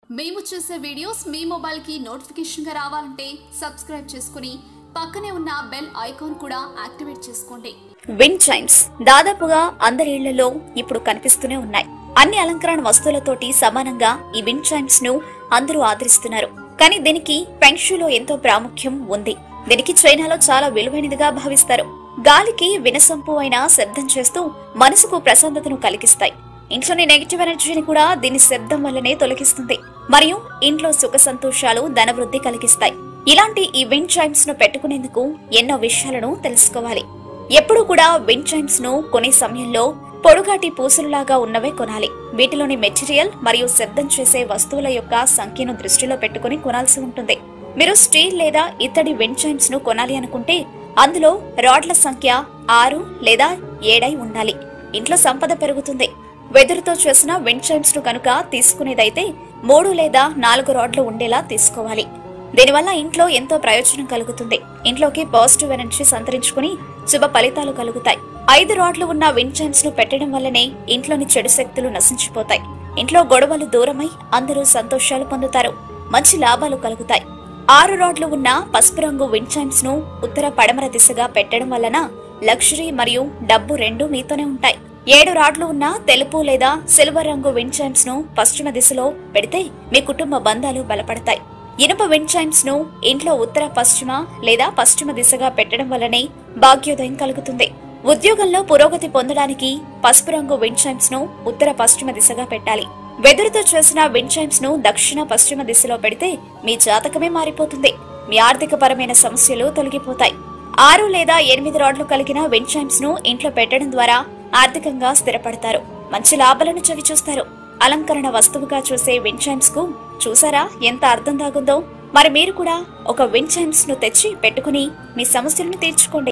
మేము చేసే వీడియోస్ మీ మొబైల్ కి నోటిఫికేషన్ గా రావాలంటే సబ్స్క్రైబ్ చేసుకుని పక్కనే ఉన్న బెల్ ఐకాన్ కూడా యాక్టివేట్ చేసుకోండి విండ్ చైమ్స్ దాదాపుగా అందరి ఇళ్లలో ఇప్పుడు కనిపిస్తూనే ఉన్నాయి అన్ని అలంకరణ వస్తువులతోటి సమానంగా ఈ విండ్ చైమ్స్ ను అందరూ ఆదరిస్తున్నారు కానీ దీనికి ఫెంక్షులో ఎంతో ప్రాముఖ్యం ఉంది దీనికి చైనాలో చాలా విలువైనదిగా భావిస్తారు గాలికి వినసొంపు అయిన శబ్దం చేస్తూ మనసుకు ప్రశాంతతను కలిగిస్తాయి ఇంట్లోని నెగిటివ్ ఎనర్జీని కూడా దీని శబ్దం వల్లనే తొలగిస్తుంది మరియు ఇంట్లో సుఖ సంతోషాలు ధనవృద్ధి కలిగిస్తాయి ఇలాంటి ఈ విండ్ చైమ్స్ ను పెట్టుకునేందుకు ఎన్నో విషయాలను తెలుసుకోవాలి ఎప్పుడూ కూడా విండ్ చైమ్స్ ను కొనే సమయంలో పొడుగాటి పూసలులాగా ఉన్నవే కొనాలి వీటిలోని మెటీరియల్ మరియు శబ్దం చేసే వస్తువుల యొక్క సంఖ్యను దృష్టిలో పెట్టుకుని కొనాల్సి ఉంటుంది మీరు స్టీల్ లేదా ఇత్తడి విండ్ చైమ్స్ ను కొనాలి అనుకుంటే అందులో రాడ్ల సంఖ్య ఆరు లేదా ఏడై ఉండాలి ఇంట్లో సంపద పెరుగుతుంది వెదురుతో చేసిన విండ్ చైమ్స్ ను కనుక తీసుకునేదైతే మూడు లేదా నాలుగు రాడ్లు ఉండేలా తీసుకోవాలి దీనివల్ల ఇంట్లో ఎంతో ప్రయోజనం కలుగుతుంది ఇంట్లోకి పాజిటివ్ ఎనర్జీ సంతరించుకుని శుభ ఫలితాలు కలుగుతాయి ఐదు రాడ్లు ఉన్న విండ్ చైమ్స్ ను పెట్టడం వల్లనే ఇంట్లోని చెడు శక్తులు నశించిపోతాయి ఇంట్లో గొడవలు దూరమై అందరూ సంతోషాలు పొందుతారు మంచి లాభాలు కలుగుతాయి ఆరు రాడ్లు ఉన్న పసుపు రంగు విండ్ చైమ్స్ ను ఉత్తర పడమర దిశగా పెట్టడం వలన లగ్జరీ మరియు డబ్బు రెండూ మీతోనే ఉంటాయి ఏడు రాడ్లు ఉన్న తెలుపు లేదా సిల్వర్ రంగు విండ్ చైమ్స్ ను పశ్చిమ దిశలో పెడితే మీ కుటుంబ బంధాలు బలపడతాయి ఇనుప విండ్ చైమ్స్ ను ఇంట్లో ఉత్తర పశ్చిమ లేదా పశ్చిమ దిశగా పెట్టడం వల్లనే భాగ్యోదయం కలుగుతుంది ఉద్యోగంలో పురోగతి పొందడానికి పసుపు రంగు విండ్ చైమ్స్ ను ఉత్తర పశ్చిమ దిశగా పెట్టాలి వెదురుతో చేసిన విండ్ చైమ్స్ ను దక్షిణ పశ్చిమ దిశలో పెడితే మీ జాతకమే మారిపోతుంది మీ ఆర్థిక పరమైన సమస్యలు తొలగిపోతాయి ఆరు లేదా ఎనిమిది రాడ్లు కలిగిన విండ్ చైమ్స్ ను ఇంట్లో పెట్టడం ద్వారా ఆర్థికంగా స్థిరపడతారు మంచి లాభాలను చవిచూస్తారు అలంకరణ వస్తువుగా చూసే విండ్ చైమ్స్ కు చూసారా ఎంత అర్థం దాగుందో మరి మీరు కూడా ఒక విండ్ చైమ్స్ ను తెచ్చి పెట్టుకుని మీ సమస్యలను తీర్చుకోండి